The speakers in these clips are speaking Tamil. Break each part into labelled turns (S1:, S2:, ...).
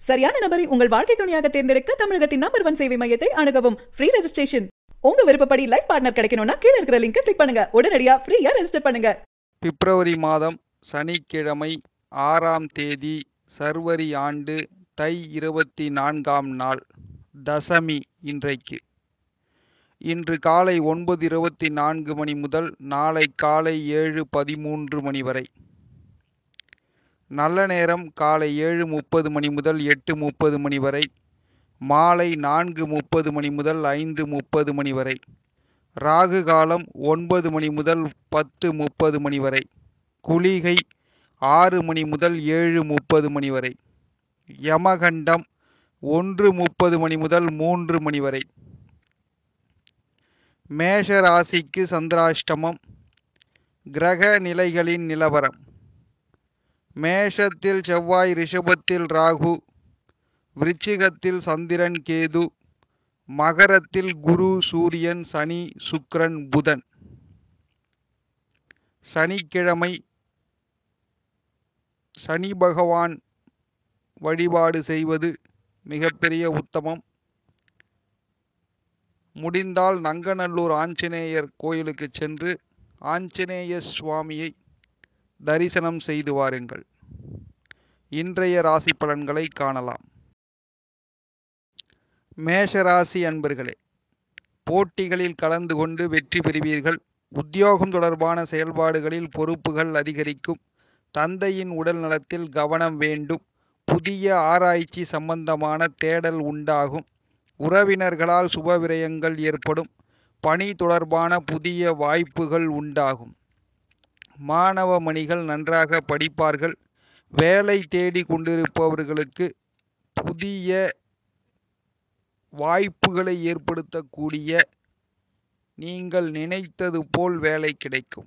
S1: சரியான நபரை உங்கள் வாழ்க்கை துணையாக தேர்ந்தெடுக்க தமிழகத்தின் நம்பர் ஒன் சேவை மையத்தை அணுகவும் ஃப்ரீ ரெஜிஸ்ட்ரேஷன் உங்க விருப்பப்படி லைஃப் பார்ட்னர் கிடைக்கணும்னா கீழ இருக்கிற லிங்கை கிளிக் பண்ணுங்க உடனடியா ஃப்ரீயா ரெஜிஸ்டர் பண்ணுங்க
S2: பிப்ரவரி மாதம் சனிக்கிழமை ஆறாம் தேதி சர்வரி ஆண்டு தை இருபத்தி நான்காம் நாள் தசமி இன்றைக்கு இன்று காலை ஒன்பது இருபத்தி நான்கு மணி முதல் நாளை காலை ஏழு பதிமூன்று மணி வரை நல்ல நேரம் காலை ஏழு முப்பது மணி முதல் எட்டு முப்பது மணி வரை மாலை நான்கு முப்பது மணி முதல் ஐந்து முப்பது மணி வரை ராகு காலம் ஒன்பது மணி முதல் பத்து முப்பது மணி வரை குளிகை ஆறு மணி முதல் ஏழு முப்பது மணி வரை யமகண்டம் ஒன்று முப்பது மணி முதல் மூன்று மணி வரை மேஷ ராசிக்கு சந்திராஷ்டமம் கிரக நிலைகளின் நிலவரம் மேஷத்தில் செவ்வாய் ரிஷபத்தில் ராகு விருச்சிகத்தில் சந்திரன் கேது மகரத்தில் குரு சூரியன் சனி சுக்கிரன் புதன் சனிக்கிழமை சனி பகவான் வழிபாடு செய்வது மிகப்பெரிய உத்தமம் முடிந்தால் நங்கநல்லூர் ஆஞ்சநேயர் கோயிலுக்கு சென்று ஆஞ்சநேய சுவாமியை தரிசனம் செய்து வாருங்கள் இன்றைய ராசி பலன்களை காணலாம் மேஷராசி அன்பர்களே போட்டிகளில் கலந்து கொண்டு வெற்றி பெறுவீர்கள் உத்தியோகம் தொடர்பான செயல்பாடுகளில் பொறுப்புகள் அதிகரிக்கும் தந்தையின் உடல் நலத்தில் கவனம் வேண்டும் புதிய ஆராய்ச்சி சம்பந்தமான தேடல் உண்டாகும் உறவினர்களால் சுப விரயங்கள் ஏற்படும் பணி தொடர்பான புதிய வாய்ப்புகள் உண்டாகும் மாணவ மணிகள் நன்றாக படிப்பார்கள் வேலை தேடி கொண்டிருப்பவர்களுக்கு புதிய வாய்ப்புகளை ஏற்படுத்தக்கூடிய நீங்கள் நினைத்தது போல் வேலை கிடைக்கும்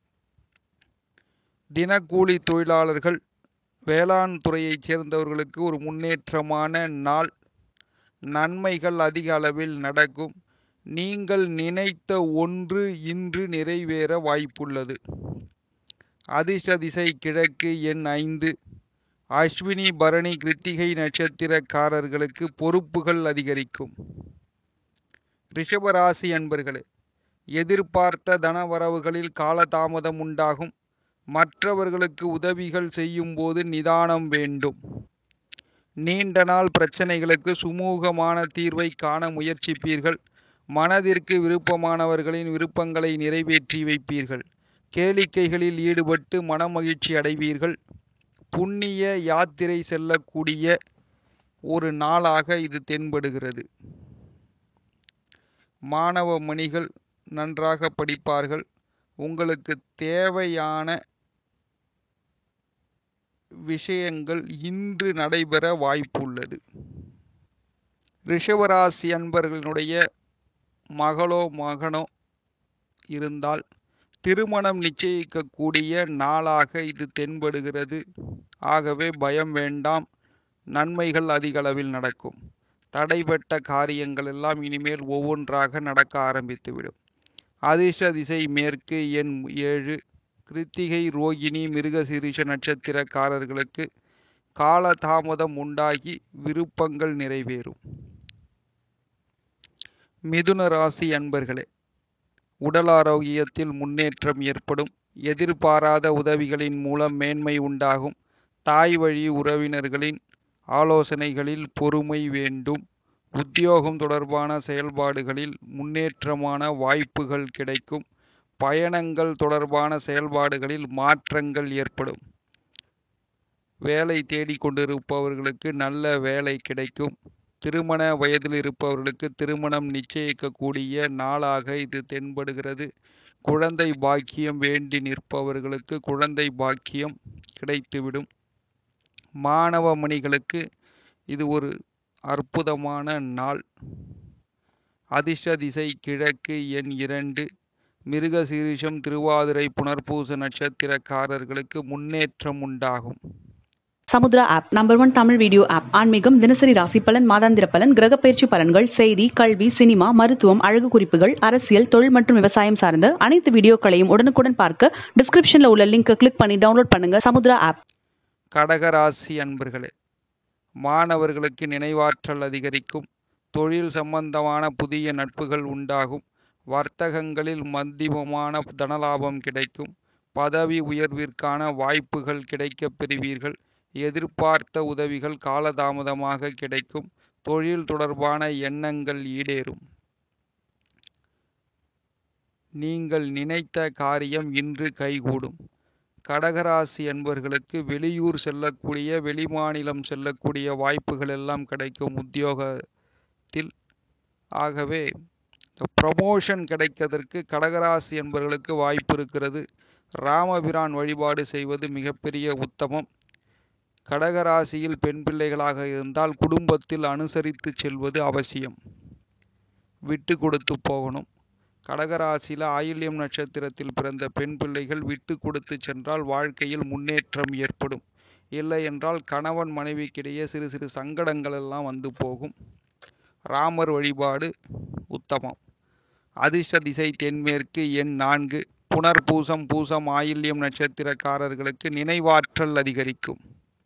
S2: தினக்கூலி தொழிலாளர்கள் வேளாண் துறையைச் சேர்ந்தவர்களுக்கு ஒரு முன்னேற்றமான நாள் நன்மைகள் அதிக அளவில் நடக்கும் நீங்கள் நினைத்த ஒன்று இன்று நிறைவேற வாய்ப்புள்ளது அதிர்ஷ்ட திசை கிழக்கு எண் ஐந்து அஸ்வினி பரணி கிருத்திகை நட்சத்திரக்காரர்களுக்கு பொறுப்புகள் அதிகரிக்கும் ரிஷபராசி அன்பர்களே எதிர்பார்த்த தனவரவுகளில் காலதாமதம் உண்டாகும் மற்றவர்களுக்கு உதவிகள் செய்யும் போது நிதானம் வேண்டும் நீண்ட நாள் பிரச்சனைகளுக்கு சுமூகமான தீர்வை காண முயற்சிப்பீர்கள் மனதிற்கு விருப்பமானவர்களின் விருப்பங்களை நிறைவேற்றி வைப்பீர்கள் கேளிக்கைகளில் ஈடுபட்டு மனமகிழ்ச்சி அடைவீர்கள் புண்ணிய யாத்திரை செல்லக்கூடிய ஒரு நாளாக இது தென்படுகிறது மாணவ மணிகள் நன்றாக படிப்பார்கள் உங்களுக்கு தேவையான விஷயங்கள் இன்று நடைபெற வாய்ப்புள்ளது ரிஷவராசி அன்பர்களுடைய மகளோ மகனோ இருந்தால் திருமணம் நிச்சயிக்கக்கூடிய நாளாக இது தென்படுகிறது ஆகவே பயம் வேண்டாம் நன்மைகள் அதிக அளவில் நடக்கும் தடைபட்ட காரியங்கள் எல்லாம் இனிமேல் ஒவ்வொன்றாக நடக்க ஆரம்பித்துவிடும் அதிர்ஷ்ட திசை மேற்கு எண் ஏழு கிருத்திகை ரோகிணி மிருகசீரிஷ நட்சத்திரக்காரர்களுக்கு காலதாமதம் உண்டாகி விருப்பங்கள் நிறைவேறும் மிதுன ராசி அன்பர்களே உடல் ஆரோக்கியத்தில் முன்னேற்றம் ஏற்படும் எதிர்பாராத உதவிகளின் மூலம் மேன்மை உண்டாகும் தாய் வழி உறவினர்களின் ஆலோசனைகளில் பொறுமை வேண்டும் உத்தியோகம் தொடர்பான செயல்பாடுகளில் முன்னேற்றமான வாய்ப்புகள் கிடைக்கும் பயணங்கள் தொடர்பான செயல்பாடுகளில் மாற்றங்கள் ஏற்படும் வேலை தேடிக் கொண்டிருப்பவர்களுக்கு நல்ல வேலை கிடைக்கும் திருமண வயதில் இருப்பவர்களுக்கு திருமணம் நிச்சயிக்கக்கூடிய நாளாக இது தென்படுகிறது குழந்தை பாக்கியம் வேண்டி நிற்பவர்களுக்கு குழந்தை பாக்கியம் கிடைத்துவிடும் மாணவ மணிகளுக்கு இது ஒரு அற்புதமான நாள் அதிர்ஷ்ட திசை கிழக்கு எண் இரண்டு மிருகசீரிஷம் திருவாதிரை புனர்பூச நட்சத்திரக்காரர்களுக்கு முன்னேற்றம் உண்டாகும்
S3: Samudra app number one Tamil video app ஆன்மீகம் தினசரி ராசி பலன் மாதாந்திர பலன் கிரக பயிற்சி பலன்கள் செய்தி கல்வி சினிமா மருத்துவம் அழகு குறிப்புகள் அரசியல் தொழில் மற்றும் விவசாயம் சார்ந்த அனைத்து வீடியோக்களையும் உடனுக்குடன் பார்க்க டிஸ்கிரிப்ஷன்ல உள்ள லிங்கை கிளிக் பண்ணி டவுன்லோட் பண்ணுங்க சமுத்ரா ஆப்
S2: கடகராசி அன்பர்களே மாணவர்களுக்கு நினைவாற்றல் அதிகரிக்கும் தொழில் சம்பந்தமான புதிய நட்புகள் உண்டாகும் வர்த்தகங்களில் மத்தியமமான தனலாபம் கிடைக்கும் பதவி உயர்விற்கான வாய்ப்புகள் கிடைக்கப் பெறுவீர்கள் எதிர்பார்த்த உதவிகள் காலதாமதமாக கிடைக்கும் தொழில் தொடர்பான எண்ணங்கள் ஈடேறும் நீங்கள் நினைத்த காரியம் இன்று கைகூடும் கடகராசி என்பவர்களுக்கு வெளியூர் செல்லக்கூடிய வெளிமாநிலம் செல்லக்கூடிய வாய்ப்புகள் எல்லாம் கிடைக்கும் உத்தியோகத்தில் ஆகவே ப்ரமோஷன் கிடைப்பதற்கு கடகராசி என்பவர்களுக்கு வாய்ப்பு இருக்கிறது ராமபிரான் வழிபாடு செய்வது மிகப்பெரிய உத்தமம் கடகராசியில் பெண் பிள்ளைகளாக இருந்தால் குடும்பத்தில் அனுசரித்து செல்வது அவசியம் விட்டு கொடுத்து போகணும் கடகராசியில் ஆயில்யம் நட்சத்திரத்தில் பிறந்த பெண் பிள்ளைகள் விட்டு கொடுத்து சென்றால் வாழ்க்கையில் முன்னேற்றம் ஏற்படும் இல்லை என்றால் கணவன் மனைவிக்கிடையே சிறு சிறு சங்கடங்கள் எல்லாம் வந்து போகும் ராமர் வழிபாடு உத்தமம் அதிர்ஷ்ட திசை தென்மேற்கு எண் நான்கு புனர் பூசம் பூசம் ஆயில்யம் நட்சத்திரக்காரர்களுக்கு நினைவாற்றல் அதிகரிக்கும்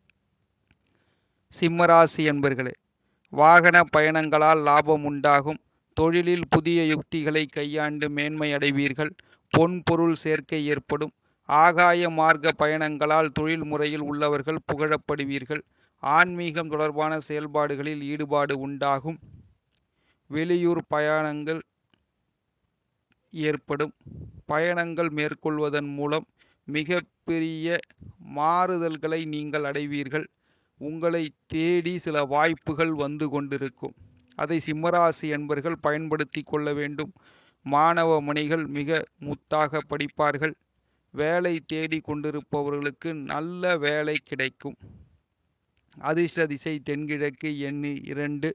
S2: சிம்மராசி என்பர்களே வாகன பயணங்களால் லாபம் உண்டாகும் தொழிலில் புதிய யுக்திகளை கையாண்டு மேன்மை அடைவீர்கள் பொன் பொருள் சேர்க்கை ஏற்படும் ஆகாய மார்க்க பயணங்களால் தொழில் முறையில் உள்ளவர்கள் புகழப்படுவீர்கள் ஆன்மீகம் தொடர்பான செயல்பாடுகளில் ஈடுபாடு உண்டாகும் வெளியூர் பயணங்கள் ஏற்படும் பயணங்கள் மேற்கொள்வதன் மூலம் மிக பெரிய மாறுதல்களை நீங்கள் அடைவீர்கள் உங்களை தேடி சில வாய்ப்புகள் வந்து கொண்டிருக்கும் அதை சிம்மராசி என்பர்கள் பயன்படுத்தி கொள்ள வேண்டும் மாணவ மணிகள் மிக முத்தாக படிப்பார்கள் வேலை தேடி கொண்டிருப்பவர்களுக்கு நல்ல வேலை கிடைக்கும் அதிர்ஷ்ட திசை தென்கிழக்கு எண்ணு இரண்டு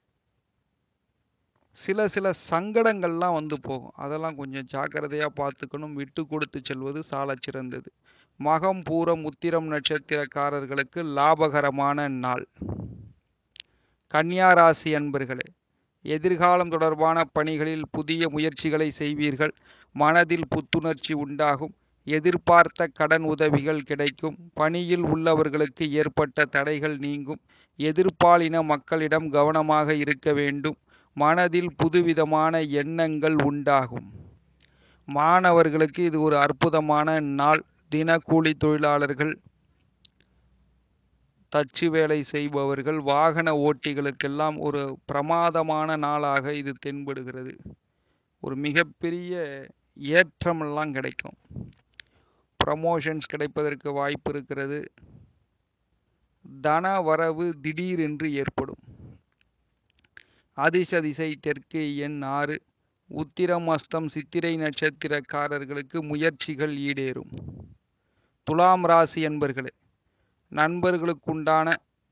S2: சில சில சங்கடங்கள்லாம் வந்து போகும் அதெல்லாம் கொஞ்சம் ஜாக்கிரதையாக பார்த்துக்கணும் விட்டு கொடுத்து செல்வது சாலச் சிறந்தது மகம் பூரம் உத்திரம் நட்சத்திரக்காரர்களுக்கு லாபகரமான நாள் கன்னியா ராசி அன்பர்களே எதிர்காலம் தொடர்பான பணிகளில் புதிய முயற்சிகளை செய்வீர்கள் மனதில் புத்துணர்ச்சி உண்டாகும் எதிர்பார்த்த கடன் உதவிகள் கிடைக்கும் பணியில் உள்ளவர்களுக்கு ஏற்பட்ட தடைகள் நீங்கும் எதிர்ப்பாலின மக்களிடம் கவனமாக இருக்க வேண்டும் மனதில் புதுவிதமான எண்ணங்கள் உண்டாகும் மாணவர்களுக்கு இது ஒரு அற்புதமான நாள் தினக்கூலி தொழிலாளர்கள் தச்சு வேலை செய்பவர்கள் வாகன ஓட்டிகளுக்கெல்லாம் ஒரு பிரமாதமான நாளாக இது தென்படுகிறது ஒரு மிகப்பெரிய ஏற்றமெல்லாம் கிடைக்கும் ப்ரமோஷன்ஸ் கிடைப்பதற்கு வாய்ப்பு இருக்கிறது தன வரவு திடீரென்று ஏற்படும் அதிர்ஷ்ட திசை தெற்கு எண் ஆறு உத்திரம் அஸ்தம் சித்திரை நட்சத்திரக்காரர்களுக்கு முயற்சிகள் ஈடேறும் துலாம் ராசி என்பர்களே நண்பர்களுக்குண்டான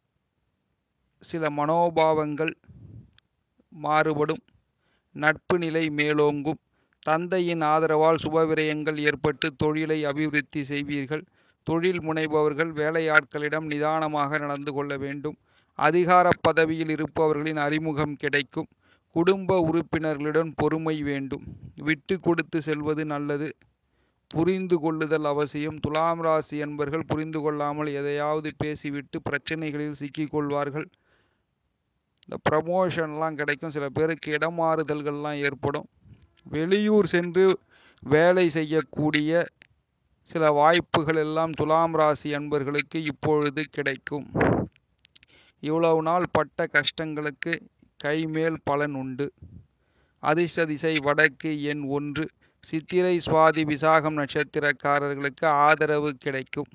S2: சில மனோபாவங்கள் மாறுபடும் நட்பு நிலை மேலோங்கும் தந்தையின் ஆதரவால் சுபவிரயங்கள் ஏற்பட்டு தொழிலை அபிவிருத்தி செய்வீர்கள் தொழில் முனைபவர்கள் வேலையாட்களிடம் நிதானமாக நடந்து கொள்ள வேண்டும் அதிகார பதவியில் இருப்பவர்களின் அறிமுகம் கிடைக்கும் குடும்ப உறுப்பினர்களுடன் பொறுமை வேண்டும் விட்டு கொடுத்து செல்வது நல்லது புரிந்து கொள்ளுதல் அவசியம் துலாம் ராசி என்பர்கள் புரிந்து கொள்ளாமல் எதையாவது பேசிவிட்டு பிரச்சனைகளில் சிக்கிக் கொள்வார்கள் இந்த ப்ரமோஷன்லாம் கிடைக்கும் சில பேருக்கு இடமாறுதல்கள்லாம் ஏற்படும் வெளியூர் சென்று வேலை செய்யக்கூடிய சில வாய்ப்புகள் எல்லாம் துலாம் ராசி அன்பர்களுக்கு இப்பொழுது கிடைக்கும் இவ்வளவு நாள் பட்ட கஷ்டங்களுக்கு கைமேல் பலன் உண்டு அதிர்ஷ்ட திசை வடக்கு எண் ஒன்று சித்திரை சுவாதி விசாகம் நட்சத்திரக்காரர்களுக்கு ஆதரவு கிடைக்கும்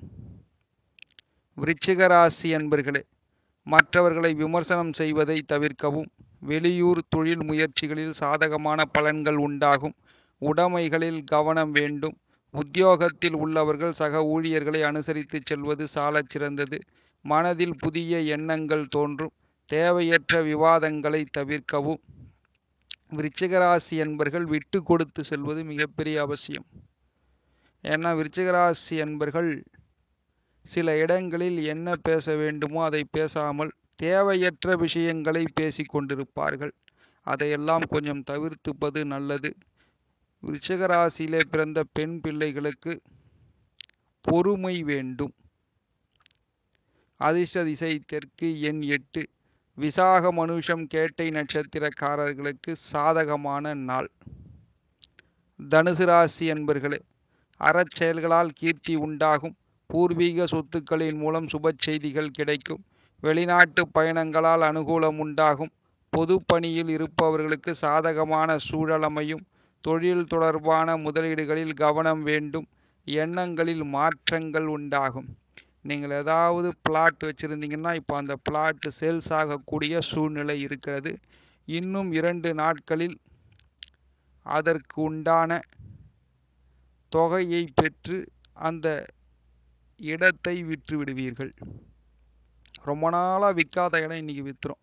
S2: விருச்சிக ராசி அன்பர்களே மற்றவர்களை விமர்சனம் செய்வதை தவிர்க்கவும் வெளியூர் தொழில் முயற்சிகளில் சாதகமான பலன்கள் உண்டாகும் உடைமைகளில் கவனம் வேண்டும் உத்தியோகத்தில் உள்ளவர்கள் சக ஊழியர்களை அனுசரித்து செல்வது சாலச் சிறந்தது மனதில் புதிய எண்ணங்கள் தோன்றும் தேவையற்ற விவாதங்களை தவிர்க்கவும் விருச்சிகராசி என்பர்கள் விட்டு கொடுத்து செல்வது மிகப்பெரிய அவசியம் ஏன்னா விருச்சிகராசி என்பர்கள் சில இடங்களில் என்ன பேச வேண்டுமோ அதை பேசாமல் தேவையற்ற விஷயங்களை பேசிக் கொண்டிருப்பார்கள் அதையெல்லாம் கொஞ்சம் தவிர்த்துப்பது நல்லது விருச்சிகராசியிலே பிறந்த பெண் பிள்ளைகளுக்கு பொறுமை வேண்டும் அதிர்ஷ்ட திசை தெற்கு எண் எட்டு விசாக மனுஷம் கேட்டை நட்சத்திரக்காரர்களுக்கு சாதகமான நாள் தனுசு ராசி என்பர்களே அறச்செயல்களால் கீர்த்தி உண்டாகும் பூர்வீக சொத்துக்களின் மூலம் சுப செய்திகள் கிடைக்கும் வெளிநாட்டு பயணங்களால் அனுகூலம் உண்டாகும் பொது பணியில் இருப்பவர்களுக்கு சாதகமான சூழலமையும் தொழில் தொடர்பான முதலீடுகளில் கவனம் வேண்டும் எண்ணங்களில் மாற்றங்கள் உண்டாகும் நீங்கள் ஏதாவது பிளாட் வச்சுருந்தீங்கன்னா இப்போ அந்த பிளாட் சேல்ஸ் ஆகக்கூடிய சூழ்நிலை இருக்கிறது இன்னும் இரண்டு நாட்களில் அதற்கு உண்டான தொகையை பெற்று அந்த இடத்தை விற்று விடுவீர்கள் ரொம்ப நாளாக விற்காத இடம் இன்றைக்கி விற்றுரும்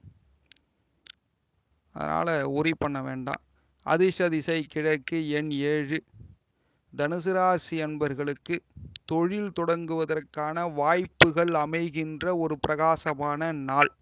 S2: அதனால் உரி பண்ண வேண்டாம் அதிர்ஷ்ட திசை கிழக்கு எண் ஏழு தனுசு ராசி அன்பர்களுக்கு தொழில் தொடங்குவதற்கான வாய்ப்புகள் அமைகின்ற ஒரு பிரகாசமான நாள்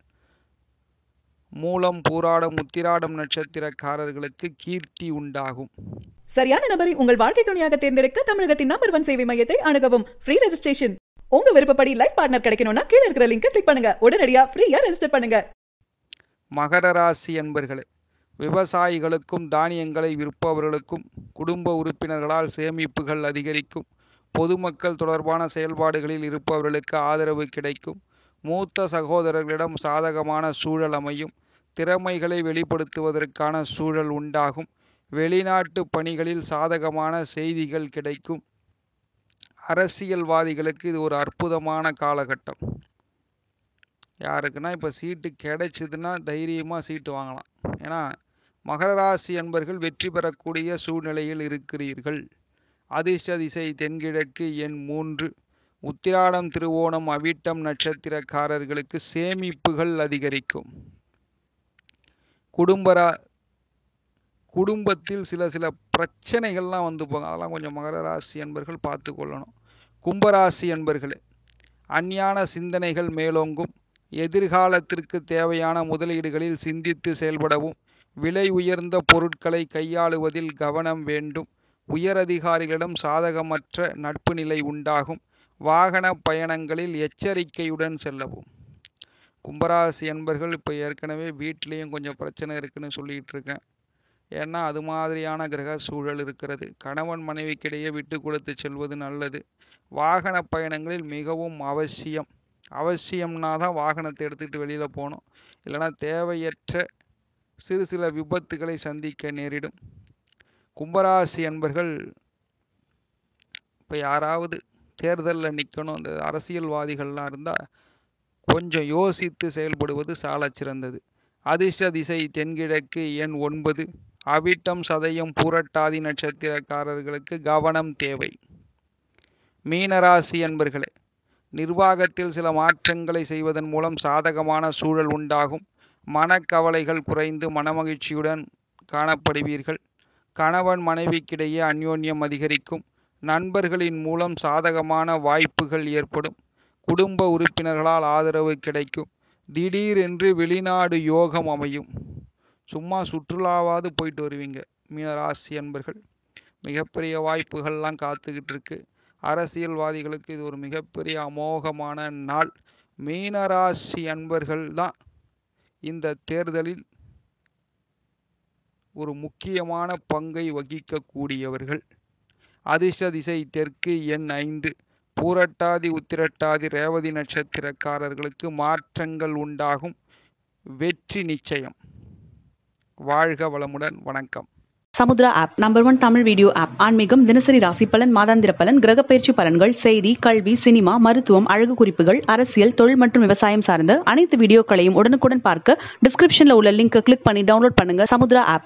S2: மூலம் பூராடம் உத்திராடம் நட்சத்திரக்காரர்களுக்கு கீர்த்தி உண்டாகும்
S1: சரியான நபரை உங்கள் வாழ்க்கை துணையாக தேர்ந்தெடுக்க தமிழகத்தின் நம்பர் ஒன் சேவை மையத்தை அணுகவும் ஃப்ரீ ரெஜிஸ்ட்ரேஷன் உங்க விருப்பப்படி லைஃப் பார்ட்னர் கிடைக்கணும்னா கீழ இருக்கிற லிங்கை கிளிக் பண்ணுங்க உடனடியா ஃப்ரீயா ரெஜிஸ்டர் பண்ணுங்க
S2: மகர ராசி அன்பர்களே விவசாயிகளுக்கும் தானியங்களை விற்பவர்களுக்கும் குடும்ப உறுப்பினர்களால் சேமிப்புகள் அதிகரிக்கும் பொதுமக்கள் தொடர்பான செயல்பாடுகளில் இருப்பவர்களுக்கு ஆதரவு கிடைக்கும் மூத்த சகோதரர்களிடம் சாதகமான சூழல் அமையும் திறமைகளை வெளிப்படுத்துவதற்கான சூழல் உண்டாகும் வெளிநாட்டு பணிகளில் சாதகமான செய்திகள் கிடைக்கும் அரசியல்வாதிகளுக்கு இது ஒரு அற்புதமான காலகட்டம் யாருக்குன்னா இப்போ சீட்டு கிடைச்சிதுன்னா தைரியமாக சீட்டு வாங்கலாம் ஏன்னா மகர ராசி அன்பர்கள் வெற்றி பெறக்கூடிய சூழ்நிலையில் இருக்கிறீர்கள் அதிர்ஷ்ட திசை தென்கிழக்கு எண் மூன்று உத்திராடம் திருவோணம் அவிட்டம் நட்சத்திரக்காரர்களுக்கு சேமிப்புகள் அதிகரிக்கும் குடும்பரா குடும்பத்தில் சில சில பிரச்சனைகள்லாம் வந்து போகும் அதெல்லாம் கொஞ்சம் மகர ராசி அன்பர்கள் பார்த்து கொள்ளணும் கும்பராசி அன்பர்களே அஞ்ஞான சிந்தனைகள் மேலோங்கும் எதிர்காலத்திற்கு தேவையான முதலீடுகளில் சிந்தித்து செயல்படவும் விலை உயர்ந்த பொருட்களை கையாளுவதில் கவனம் வேண்டும் உயரதிகாரிகளிடம் சாதகமற்ற நட்பு நிலை உண்டாகும் வாகன பயணங்களில் எச்சரிக்கையுடன் செல்லவும் கும்பராசி அன்பர்கள் இப்போ ஏற்கனவே வீட்லேயும் கொஞ்சம் பிரச்சனை இருக்குன்னு சொல்லிட்டு இருக்கேன் ஏன்னா அது மாதிரியான கிரக சூழல் இருக்கிறது கணவன் மனைவிக்கிடையே விட்டு கொடுத்து செல்வது நல்லது வாகன பயணங்களில் மிகவும் அவசியம் அவசியம்னா தான் வாகனத்தை எடுத்துக்கிட்டு வெளியில் போகணும் இல்லைன்னா தேவையற்ற சிறு சில விபத்துகளை சந்திக்க நேரிடும் கும்பராசி அன்பர்கள் இப்போ யாராவது தேர்தலில் நிற்கணும் அந்த அரசியல்வாதிகள்லாம் இருந்தால் கொஞ்சம் யோசித்து செயல்படுவது சாலச் சிறந்தது அதிர்ஷ்ட திசை தென்கிழக்கு எண் ஒன்பது அவிட்டம் சதயம் பூரட்டாதி நட்சத்திரக்காரர்களுக்கு கவனம் தேவை மீனராசி அன்பர்களே நிர்வாகத்தில் சில மாற்றங்களை செய்வதன் மூலம் சாதகமான சூழல் உண்டாகும் மனக்கவலைகள் குறைந்து மனமகிழ்ச்சியுடன் காணப்படுவீர்கள் கணவன் மனைவிக்கிடையே அந்யோன்யம் அதிகரிக்கும் நண்பர்களின் மூலம் சாதகமான வாய்ப்புகள் ஏற்படும் குடும்ப உறுப்பினர்களால் ஆதரவு கிடைக்கும் திடீரென்று வெளிநாடு யோகம் அமையும் சும்மா சுற்றுலாவாவது போயிட்டு வருவீங்க மீனராசி அன்பர்கள் மிகப்பெரிய வாய்ப்புகள்லாம் காத்துக்கிட்டு இருக்கு அரசியல்வாதிகளுக்கு இது ஒரு மிகப்பெரிய அமோகமான நாள் மீனராசி அன்பர்கள் தான் இந்த தேர்தலில் ஒரு முக்கியமான பங்கை வகிக்கக்கூடியவர்கள் அதிர்ஷ்ட திசை தெற்கு எண் ஐந்து பூரட்டாதி உத்திரட்டாதி ரேவதி நட்சத்திரக்காரர்களுக்கு மாற்றங்கள் உண்டாகும் வெற்றி நிச்சயம் வாழ்க வளமுடன் வணக்கம்
S3: Samudra app number one Tamil video app ஆன்மீகம் தினசரி ராசி பலன் மாதாந்திர பலன் கிரகப்பயிற்சி பலன்கள் செய்தி கல்வி சினிமா மருத்துவம் அழகு குறிப்புகள் அரசியல் தொழில் மற்றும் விவசாயம் சார்ந்த அனைத்து வீடியோக்களையும் உடனுக்குடன் பார்க்க டிஸ்கிரிப்ஷன்ல உள்ள லிங்கை கிளிக் பண்ணி டவுன்லோட் பண்ணுங்க சமுத்ரா ஆப்